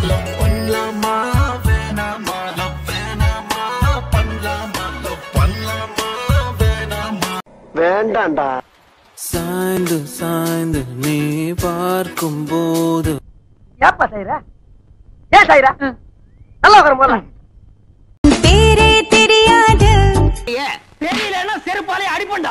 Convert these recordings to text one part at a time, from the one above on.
Love பண்ணலாமா வேணாமா love வேணாமா பண்ணலாமா லவ் பண்ணலாமா வேணாமா வேண்டாம்டா சாய்ந்து சாய்ந்து நீ பார்க்கும் போது ஏப்பா செய்யற ஏன் செய்யற நல்லா வரும் போல பேரே தெரியாது தெரியலன்னா செருப்பாலே அடிப்பண்டா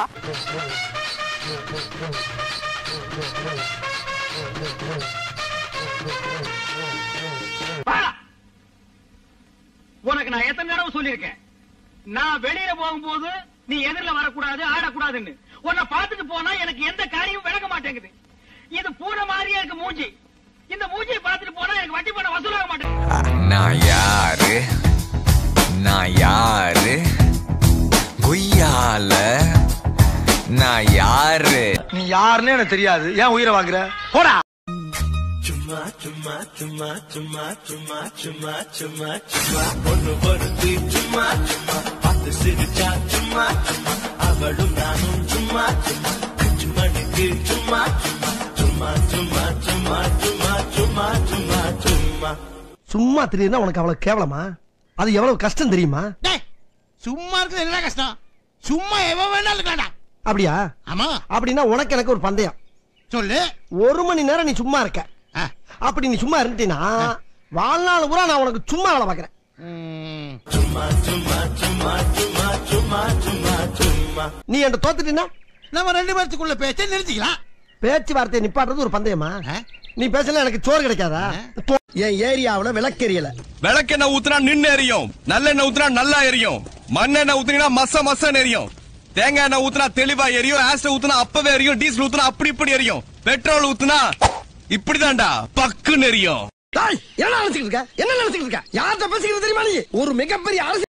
உனக்கு நான் எத்தனை தடவை சொல்லியிருக்கேன் நான் வெளியில போகும்போது நீ எதிரில வரக்கூடாது ஆடக்கூடாதுன்னு உன்னை பார்த்துட்டு போனா எனக்கு எந்த காரியமும் விளக்க மாட்டேங்குது இது பூனை மாதிரியே இருக்கு மூஞ்சி இந்த மூஞ்சியை பார்த்துட்டு போனா எனக்கு வட்டி பண்ண வசூலாக மாட்டேங்குது நான் யாரு நான் யாரு குய்யால நான் யாரு நீ யாருன்னு எனக்கு தெரியாது ஏன் உயிரை வாங்குற போடா சும்மா சும்மா சும்மா சும்மா சும்மா சும்மா சும்மா சும்மா ஒண்ணு பொறுத்து சும்மா சும்மா பார்த்து சிரிச்சா சும்மா சும்மா அவளும் நானும் சும்மா சும்மா அஞ்சு மணிக்கு சும்மா சும்மா சும்மா சும்மா சும்மா சும்மா சும்மா சும்மா சும்மா தெரியுதுன்னா உனக்கு அவ்வளவு கேவலமா அது எவ்வளவு கஷ்டம் தெரியுமா சும்மா இருக்கிறது என்ன கஷ்டம் சும்மா எவன் வேணாலும் இருக்கலாம்டா அப்படியா ஆமா அப்படின்னா உனக்கு எனக்கு ஒரு பந்தயம் சொல்லு ஒரு மணி நேரம் நீ சும்மா இருக்க ஆ. அப்படி நீ சும்மா இருந்துட்டீன்னா வாழ்நாள் பூரா நான் உனக்கு சும்மா வேலை பாக்குறேன் ம், சும்மா சும்மா சும்மா சும்மா சும்மா சும்மா சும்மா நீ என்கிட்ட தோத்துட்டீன்னா நம்ம ரெண்டு பேர்த்துக்குள்ள பேச்ச நிறுத்திக்கலாம் பேச்சுவார்த்தையை நிப்பாட்டுறது ஒரு பந்தயமா ஆ? நீ பேசல எனக்கு சோறு கிடைக்காதா ஆ? என் ஏரியாவுல விளக்கெரியல விளக்கெண்ணெய் ஊத்துனா நின்னு எரியும் நல்லெண்ணெய் ஊத்துனா நல்லா எரியும் மண்ணெண்ணெய் ஊத்துனீங்கன்னா மச மசன்னு எரியும் தேங்காய் எண்ணெய் ஊத்துனா தெளிவா எரியும் ஆசிட் ஊத்துனா அப்பவே எரியும் டீசல் ஊத்துனா அப்படி இப்படி எரியும் பெட்ரோல் ஊத்துனா இப்படிதான்டா பக்குன்னு எரியும் டேய், என்ன நினைச்சுக்கிட்டு இருக்க என்ன நினைச்சுக்கிட்டு இருக்க யார்கிட்ட பேசிக்கிறது தெரியுமா நீ ஒரு மிகப்பெரிய அரசியல்